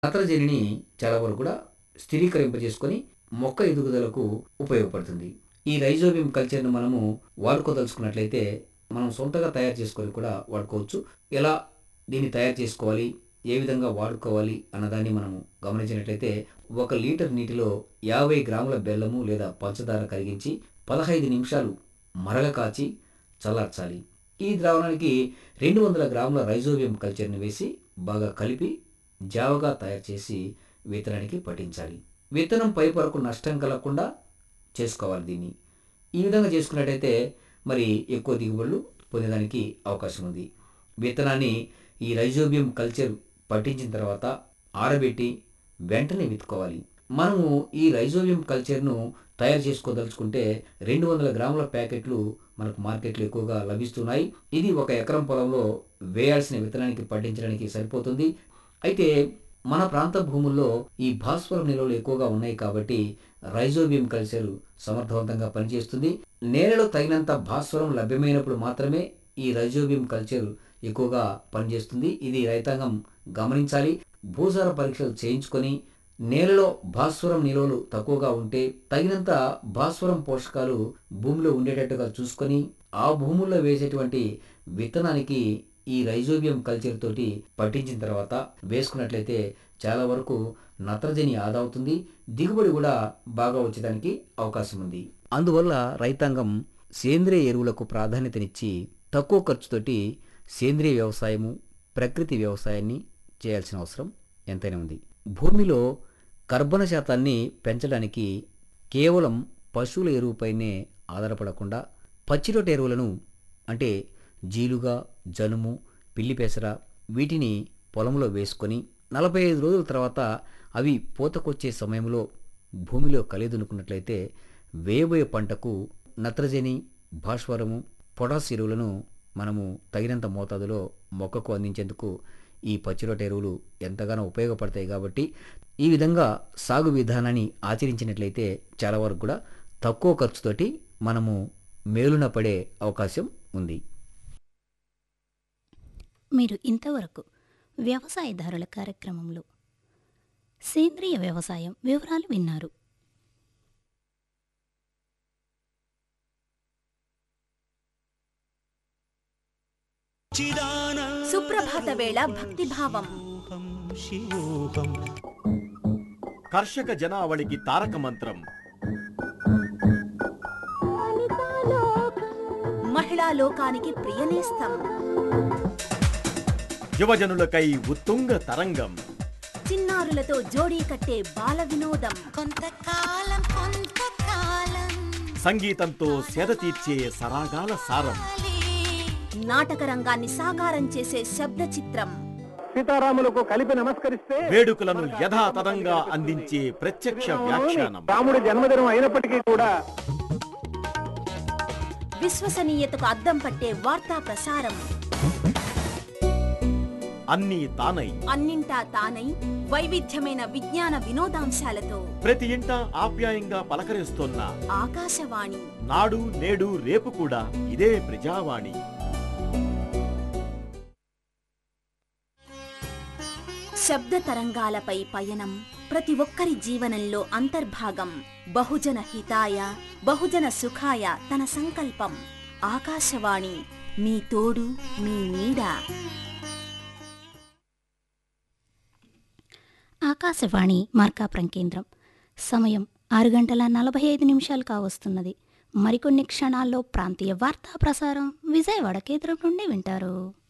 నత్రజనిని చాలా వరకు కూడా స్థిరీకరింపజేసుకొని మొక్క ఎదుగుదలకు ఉపయోగపడుతుంది ఈ రైజోబియం కల్చర్ను మనము వాడుకోదలుచుకున్నట్లయితే మనం సొంతగా తయారు చేసుకొని కూడా వాడుకోవచ్చు ఎలా దీన్ని తయారు చేసుకోవాలి ఏ విధంగా వాడుకోవాలి అన్నదాన్ని మనము గమనించినట్లయితే ఒక లీటర్ నీటిలో యాభై గ్రాముల బెల్లము లేదా పంచదార కరిగించి పదహైదు నిమిషాలు మరగ కాచి చల్లార్చాలి ఈ ద్రావణానికి రెండు వందల గ్రాముల రైజోబియం కల్చర్ని వేసి బాగా కలిపి జావగా తయారు చేసి విత్తనానికి పట్టించాలి విత్తనం పై వరకు నష్టం కలగకుండా చేసుకోవాలి దీన్ని ఈ విధంగా చేసుకున్నట్టయితే మరి ఎక్కువ దిగుబడులు పొందేదానికి అవకాశం ఉంది విత్తనాన్ని ఈ రైజోబియం కల్చర్ పట్టించిన తర్వాత ఆరబెట్టి వెంటనే విత్తుకోవాలి మనము ఈ రైజోబియం కల్చర్ను తయారు చేసుకోదలుచుకుంటే రెండు వందల గ్రాముల ప్యాకెట్లు మనకు మార్కెట్లో ఎక్కువగా లభిస్తున్నాయి ఇది ఒక ఎకరం పొలంలో వేయాల్సిన విత్తనానికి పట్టించడానికి సరిపోతుంది అయితే మన ప్రాంత భూముల్లో ఈ భాస్వరం నిల్వలు ఎక్కువగా ఉన్నాయి కాబట్టి రైజోబియం కల్చర్ సమర్థవంతంగా పనిచేస్తుంది నేలలో తగినంత భాస్వరం లభ్యమైనప్పుడు మాత్రమే ఈ రైజోబియం కల్చర్ ఎక్కువగా పనిచేస్తుంది ఇది రైతాంగం గమనించాలి భూసార పరీక్షలు చేయించుకొని నేలలో భాస్వరం నిల్వలు తక్కువగా ఉంటే తగినంత భాస్వరం పోషకాలు భూమిలో ఉండేటట్టుగా చూసుకొని ఆ భూముల్లో వేసేటువంటి విత్తనానికి ఈ రైజోబియం కల్చర్ తోటి పట్టించిన తర్వాత వేసుకున్నట్లయితే చాలా వరకు నత్రజని ఆదా అవుతుంది దిగుబడి కూడా బాగా వచ్చేదానికి అవకాశం ఉంది అందువల్ల రైతాంగం సేంద్రియ ఎరువులకు ప్రాధాన్యతనిచ్చి తక్కువ ఖర్చుతోటి సేంద్రియ వ్యవసాయము ప్రకృతి వ్యవసాయాన్ని చేయాల్సిన అవసరం ఎంతైనా ఉంది భూమిలో కర్బన శాతాన్ని పెంచడానికి కేవలం పశువుల ఎరువుపైనే ఆధారపడకుండా పచ్చిరొట్ట ఎరువులను అంటే జీలుగా జనుము పిల్లి పెసర వీటిని పొలంలో వేసుకొని నలభై ఐదు రోజుల తర్వాత అవి పూతకొచ్చే సమయంలో భూమిలో కలిదునుకున్నట్లయితే వేయబోయే పంటకు నత్రజని భాస్వరము పొటాస్ ఎరువులను మనము తగినంత మోతాదులో మొక్కకు అందించేందుకు ఈ పచ్చిరొట్ట ఎరువులు ఎంతగానో ఉపయోగపడతాయి కాబట్టి ఈ విధంగా సాగు విధానాన్ని ఆచరించినట్లయితే చాలా వరకు కూడా తక్కువ ఖర్చుతోటి మనము మేలున పడే అవకాశం ఉంది మీరు ఇంతవరకు వ్యవసాయదారుల కార్యక్రమంలో సేంద్రియ వ్యవసాయం వివరాలు విన్నారు సుప్రభాత వేళ భక్తిభావం కర్షక జనావళికి తారక మంత్రం మహిళా లోకానికి ప్రియనేస్తం యువజనులకై ఉత్తుంగ తరంగం చిన్నారులతో జోడీ కట్టే బాల వినోదం కొంతకాలం కొంతకాలం సంగీతంతో సేద తీర్చే సరాగాల సారం నాటక రంగాన్ని సాకారం చేసే శబ్ద చిత్రం సీతారాములకు కలిపి నమస్కరిస్తే వేడుకలను యథాతథంగా అందించే ప్రత్యక్ష వ్యాఖ్యానం రాముడి జన్మదినం అయినప్పటికీ కూడా విశ్వసనీయతకు అద్దం పట్టే వార్తా ప్రసారం అన్నీ తానై అన్నింటా తానై వైవిధ్యమైన విజ్ఞాన వినోదాంశాలతో ప్రతి ఇంట ఆప్యాయంగా పలకరిస్తోన్న ఆకాశవాణి నాడు నేడు రేపు కూడా ఇదే ప్రజావాణి శబ్ద తరంగాలపై పయనం ప్రతి ఒక్కరి జీవనంలో అంతర్భాగం బహుజన హితాయ బహుజన సుఖాయ తన సంకల్పం ఆకాశవాణి మీ తోడు మీ నీడ ఆకాశవాణి మార్కాపురం కేంద్రం సమయం ఆరు గంటల నలభై ఐదు నిమిషాలు కావస్తున్నది మరికొన్ని క్షణాల్లో ప్రాంతీయ వార్తా ప్రసారం విజయవాడ కేంద్రం నుండి వింటారు